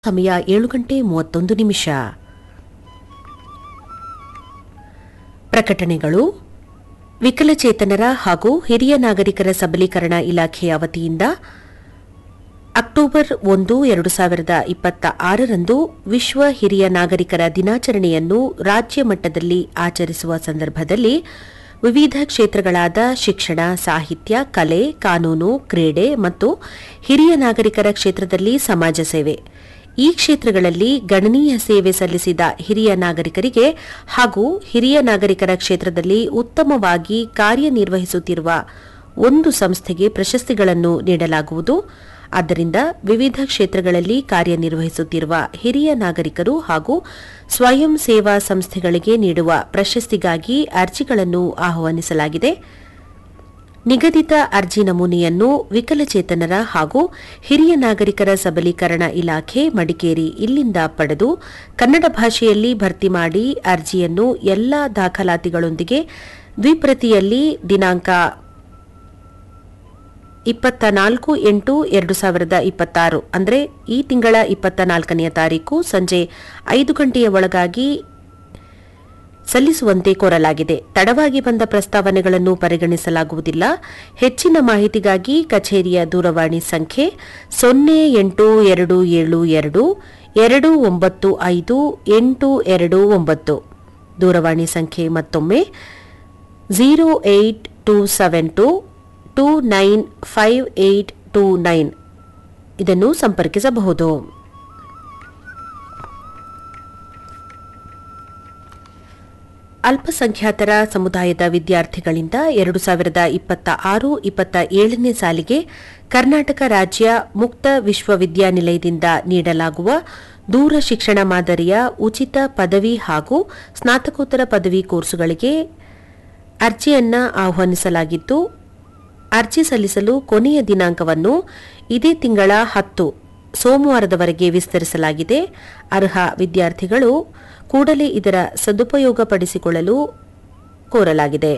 ಸಮಯ ಏಳು ಗಂಟೆ ಮೂವತ್ತೊಂದು ನಿಮಿಷ ಪ್ರಕಟಣೆಗಳು ವಿಕಲಚೇತನರ ಹಾಗೂ ಹಿರಿಯ ನಾಗರಿಕರ ಸಬಲೀಕರಣ ಇಲಾಖೆಯ ವತಿಯಿಂದ ಅಕ್ಟೋಬರ್ ಒಂದು ಎರಡು ಸಾವಿರದ ಇಪ್ಪತ್ತ ಆರರಂದು ವಿಶ್ವ ಹಿರಿಯ ನಾಗರಿಕರ ದಿನಾಚರಣೆಯನ್ನು ರಾಜ್ಯ ಮಟ್ಟದಲ್ಲಿ ಆಚರಿಸುವ ಸಂದರ್ಭದಲ್ಲಿ ವಿವಿಧ ಕ್ಷೇತ್ರಗಳಾದ ಶಿಕ್ಷಣ ಸಾಹಿತ್ಯ ಕಲೆ ಕಾನೂನು ಕ್ರೀಡೆ ಮತ್ತು ಹಿರಿಯ ನಾಗರಿಕರ ಕ್ಷೇತ್ರದಲ್ಲಿ ಸಮಾಜ ಸೇವೆ ಈ ಕ್ಷೇತ್ರಗಳಲ್ಲಿ ಗಣನೀಯ ಸೇವೆ ಸಲ್ಲಿಸಿದ ಹಿರಿಯ ನಾಗರಿಕರಿಗೆ ಹಾಗೂ ಹಿರಿಯ ನಾಗರಿಕರ ಕ್ಷೇತ್ರದಲ್ಲಿ ಉತ್ತಮವಾಗಿ ಕಾರ್ಯನಿರ್ವಹಿಸುತ್ತಿರುವ ಒಂದು ಸಂಸ್ಥೆಗೆ ಪ್ರಶಸ್ತಿಗಳನ್ನು ನೀಡಲಾಗುವುದು ಆದ್ದರಿಂದ ವಿವಿಧ ಕ್ಷೇತ್ರಗಳಲ್ಲಿ ಕಾರ್ಯನಿರ್ವಹಿಸುತ್ತಿರುವ ಹಿರಿಯ ನಾಗರಿಕರು ಹಾಗೂ ಸ್ವಯಂ ಸೇವಾ ಸಂಸ್ಥೆಗಳಿಗೆ ನೀಡುವ ಪ್ರಶಸ್ತಿಗಾಗಿ ಅರ್ಜಿಗಳನ್ನು ಆಹ್ವಾನಿಸಲಾಗಿದೆ ನಿಗದಿತ ಅರ್ಜಿ ನಮೂನೆಯನ್ನು ವಿಕಲಚೇತನರ ಹಾಗೂ ಹಿರಿಯ ನಾಗರಿಕರ ಸಬಲೀಕರಣ ಇಲಾಖೆ ಮಡಿಕೇರಿ ಇಲ್ಲಿಂದ ಪಡೆದು ಕನ್ನಡ ಭಾಷೆಯಲ್ಲಿ ಭರ್ತಿ ಮಾಡಿ ಅರ್ಜಿಯನ್ನು ಎಲ್ಲಾ ದಾಖಲಾತಿಗಳೊಂದಿಗೆ ದ್ವಿಪ್ರತಿಯಲ್ಲಿ ದಿನಾಂಕ ಇಪ್ಪತ್ತ ನಾಲ್ಕು ಎಂಟು ಎರಡು ಸಾವಿರದ ಇಪ್ಪತ್ತಾರು ಅಂದರೆ ಈ ತಿಂಗಳ ಇಪ್ಪತ್ತ ನಾಲ್ಕನೆಯ ತಾರೀಕು ಸಂಜೆ ಐದು ಗಂಟೆಯ ಒಳಗಾಗಿ ಸಲ್ಲಿಸುವಂತೆ ಕೋರಲಾಗಿದೆ ತಡವಾಗಿ ಬಂದ ಪ್ರಸ್ತಾವನೆಗಳನ್ನು ಪರಿಗಣಿಸಲಾಗುವುದಿಲ್ಲ ಹೆಚ್ಚಿನ ಮಾಹಿತಿಗಾಗಿ ಕಚೇರಿಯ ದೂರವಾಣಿ ಸಂಖ್ಯೆ ಸೊನ್ನೆ ಎಂಟು ಎರಡು ಏಳು ಎರಡು ಎರಡು ಒಂಬತ್ತು ಐದು ಎಂಟು ಎರಡು ಒಂಬತ್ತು ದೂರವಾಣಿ ಸಂಖ್ಯೆ ಮತ್ತೊಮ್ಮೆ zero eight two seven two two nine five eight two nine ಇದನ್ನು ಸಂಪರ್ಕಿಸಬಹುದು ಅಲ್ಪಸಂಖ್ಯಾತರ ಸಮುದಾಯದ ವಿದ್ಯಾರ್ಥಿಗಳಿಂದ ಎರಡು ಸಾವಿರದ ಇಪ್ಪತ್ತ ಆರು ಇಪ್ಪತ್ತ ಏಳನೇ ಸಾಲಿಗೆ ಕರ್ನಾಟಕ ರಾಜ್ಯ ಮುಕ್ತ ವಿಶ್ವವಿದ್ಯಾನಿಲಯದಿಂದ ನೀಡಲಾಗುವ ದೂರ ಶಿಕ್ಷಣ ಮಾದರಿಯ ಉಚಿತ ಪದವಿ ಹಾಗೂ ಸ್ನಾತಕೋತ್ತರ ಪದವಿ ಕೋರ್ಸುಗಳಿಗೆ ಅರ್ಜಿಯನ್ನ ಆಹ್ವಾನಿಸಲಾಗಿದ್ದು ಅರ್ಜಿ ಸಲ್ಲಿಸಲು ಕೊನೆಯ ದಿನಾಂಕವನ್ನು ಇದೇ ತಿಂಗಳ ಹತ್ತು ಸೋಮವಾರದವರೆಗೆ ವಿಸ್ತರಿಸಲಾಗಿದೆ ಅರ್ಹ ವಿದ್ಯಾರ್ಥಿಗಳು ಕೂಡಲೇ ಇದರ ಸದುಪಯೋಗಪಡಿಸಿಕೊಳ್ಳಲು ಕೋರಲಾಗಿದೆ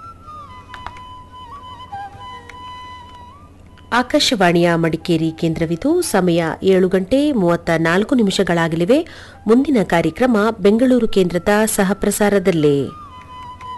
ಆಕಾಶವಾಣಿಯ ಮಡಿಕೇರಿ ಕೇಂದ್ರವಿದು ಸಮಯ ಏಳು ಗಂಟೆ ಮೂವತ್ತ ನಾಲ್ಕು ನಿಮಿಷಗಳಾಗಲಿವೆ ಮುಂದಿನ ಕಾರ್ಯಕ್ರಮ ಬೆಂಗಳೂರು ಕೇಂದ್ರದ ಸಹಪ್ರಸಾರದಲ್ಲೇ